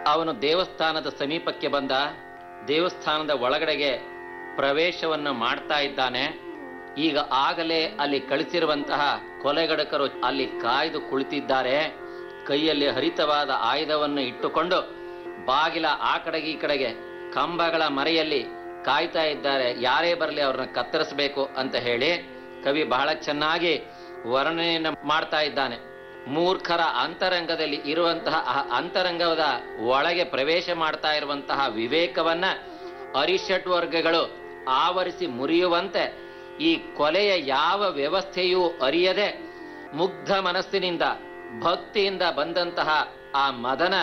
ಅವನು ದೇವಸ್ಥಾನದ ಸಮೀಪಕ್ಕೆ ಬಂದ ದೇವಸ್ಥಾನದ ಒಳಗಡೆಗೆ ಪ್ರವೇಶವನ್ನು ಮಾಡ್ತಾ ಇದ್ದಾನೆ ಈಗ ಆಗಲೇ ಅಲ್ಲಿ ಕಳಿಸಿರುವಂತಹ ಕೊಲೆಗಡಕರು ಅಲ್ಲಿ ಕಾಯ್ದು ಕುಳಿತಿದ್ದಾರೆ ಕೈಯಲ್ಲಿ ಹರಿತವಾದ ಆಯುಧವನ್ನು ಇಟ್ಟುಕೊಂಡು ಬಾಗಿಲ ಆ ಕಡೆಗೆ ಈ ಕಡೆಗೆ ಕಂಬಗಳ ಮರೆಯಲ್ಲಿ ಕಾಯ್ತಾ ಇದ್ದಾರೆ ಯಾರೇ ಬರಲಿ ಅವ್ರನ್ನ ಕತ್ತರಿಸಬೇಕು ಅಂತ ಹೇಳಿ ಕವಿ ಬಹಳ ಚೆನ್ನಾಗಿ ವರ್ಣನೆಯನ್ನು ಮಾಡ್ತಾ ಇದ್ದಾನೆ ಮೂರ್ಖರ ಅಂತರಂಗದಲ್ಲಿ ಇರುವಂತಹ ಆ ಅಂತರಂಗದ ಒಳಗೆ ಪ್ರವೇಶ ಮಾಡ್ತಾ ಇರುವಂತಹ ವಿವೇಕವನ್ನ ಅರಿಷಟ್ ವರ್ಗಗಳು ಆವರಿಸಿ ಮುರಿಯುವಂತೆ ಈ ಕೊಲೆಯ ಯಾವ ವ್ಯವಸ್ಥೆಯೂ ಅರಿಯದೆ ಮುಗ್ಧ ಮನಸ್ಸಿನಿಂದ ಭಕ್ತಿಯಿಂದ ಬಂದಂತಹ ಆ ಮದನ